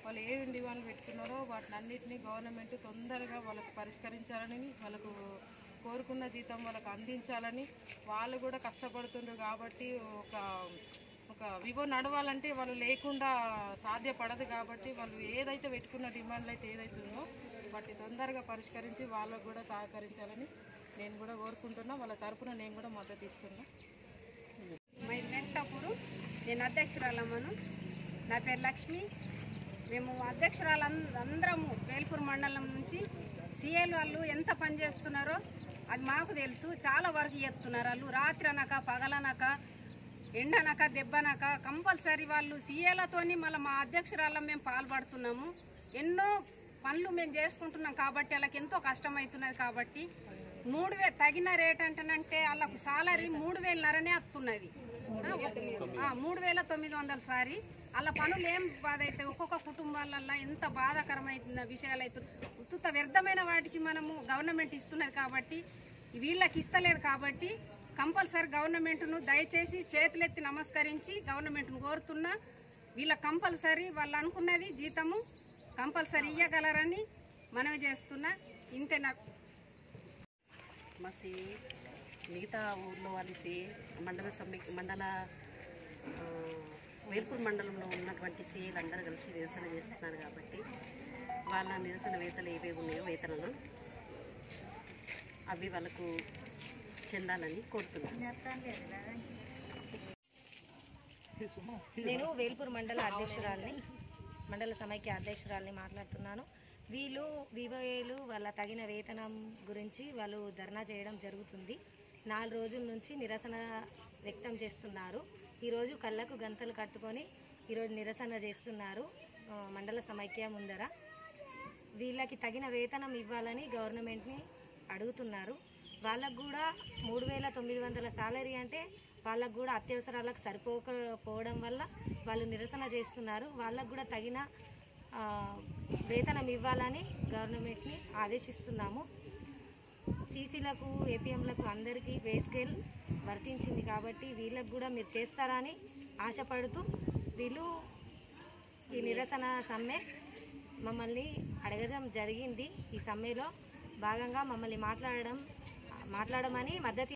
వాళ్ళు ఏ డిమాండ్లు పెట్టుకున్నారో వాటిని అన్నింటినీ గవర్నమెంట్ తొందరగా వాళ్ళకు పరిష్కరించాలని వాళ్ళకు కోరుకున్న జీతం వాళ్ళకు అందించాలని వాళ్ళు కూడా కష్టపడుతుండ్రు కాబట్టి ఒక ఒక వివో నడవాలంటే వాళ్ళు లేకుండా సాధ్యపడదు కాబట్టి వాళ్ళు ఏదైతే పెట్టుకున్న డిమాండ్లు అయితే ఏదైతే ఉందో వాటిని తొందరగా పరిష్కరించి వాళ్ళకు కూడా సహకరించాలని నేను కూడా కోరుకుంటున్నా వాళ్ళ తరపున నేను కూడా మద్దతు ఇస్తున్నా మరి వెంకటప్పుడు నేను అధ్యక్షురాలమ్మను నా పేరు లక్ష్మి మేము అధ్యక్షురాలు అందరము వేల్పూర్ మండలం నుంచి సీఏలు వాళ్ళు ఎంత పని చేస్తున్నారో అది మాకు తెలుసు చాలా వరకు చేస్తున్నారు వాళ్ళు రాత్రి అనక పగలనక ఎండనక దెబ్బనక కంపల్సరీ వాళ్ళు సీఏలతోని మళ్ళీ మా అధ్యక్షురాలం మేము పాల్పడుతున్నాము ఎన్నో పనులు మేము చేసుకుంటున్నాం కాబట్టి వాళ్ళకి ఎంతో కష్టమవుతున్నది కాబట్టి మూడు వే తగిన రేట్ అంటేనంటే వాళ్ళకు సాలరీ మూడు వేలన్నరనే వస్తున్నది ఆ, మూడు వేల తొమ్మిది వందల సారి అలా పనులు ఏం బాధ అయితే ఒక్కొక్క కుటుంబాలల్లో ఎంత బాధాకరమైన విషయాలు అయితే ఉత్తుత వ్యర్థమైన వాటికి మనము గవర్నమెంట్ ఇస్తున్నది కాబట్టి వీళ్ళకి ఇస్తలేదు కాబట్టి కంపల్సరీ గవర్నమెంట్ను దయచేసి చేతులెత్తి నమస్కరించి గవర్నమెంట్ను కోరుతున్నా వీళ్ళ కంపల్సరీ వాళ్ళు అనుకున్నది జీతము కంపల్సరీ ఇవ్వగలరని మనవి చేస్తున్నా ఇంతే నాకు మసి మిగతా ఊర్లో కలిసి మండల సమ్మె మండల ఆ, వేల్పూర్ మండలంలో ఉన్నటువంటి సీఏలు అందరూ కలిసి నిరసన చేస్తున్నారు కాబట్టి వాళ్ళ నిరసన వేతలు ఏవే ఉన్నాయో వేతనలు అవి వాళ్ళకు చెందాలని కోరుతున్నాను నేను వేల్పూర్ మండల అధ్యక్షురాలిని మండల సమైక్య అధ్యక్షురాలిని మాట్లాడుతున్నాను వీళ్ళు వివోఏలు వాళ్ళ తగిన వేతనం గురించి వాళ్ళు ధర్నా చేయడం జరుగుతుంది నాలుగు రోజుల నుంచి నిరసన వ్యక్తం చేస్తున్నారు ఈరోజు కళ్ళకు గంతలు కట్టుకొని ఈరోజు నిరసన చేస్తున్నారు ఆ, మండల సమైక్య ముందర వీళ్ళకి తగిన వేతనం ఇవ్వాలని గవర్నమెంట్ని అడుగుతున్నారు వాళ్ళకు కూడా మూడు వేల తొమ్మిది వందల సాలరీ అంటే వాళ్ళకు కూడా అత్యవసరాలకు సరిపోకపోవడం వల్ల వాళ్ళు నిరసన చేస్తున్నారు వాళ్ళకు కూడా తగిన ఆ, వేతనం ఇవ్వాలని గవర్నమెంట్ని ఆదేశిస్తున్నాము సీసీలకు ఏపీఎంలకు అందరికీ పే స్కేల్ వర్తించింది కాబట్టి వీళ్ళకు కూడా మీరు చేస్తారని ఆశపడుతూ వీళ్ళు ఈ నిరసన సమ్మె మమ్మల్ని అడగడం జరిగింది ఈ సమ్మెలో భాగంగా మమ్మల్ని మాట్లాడడం మాట్లాడమని మద్దతు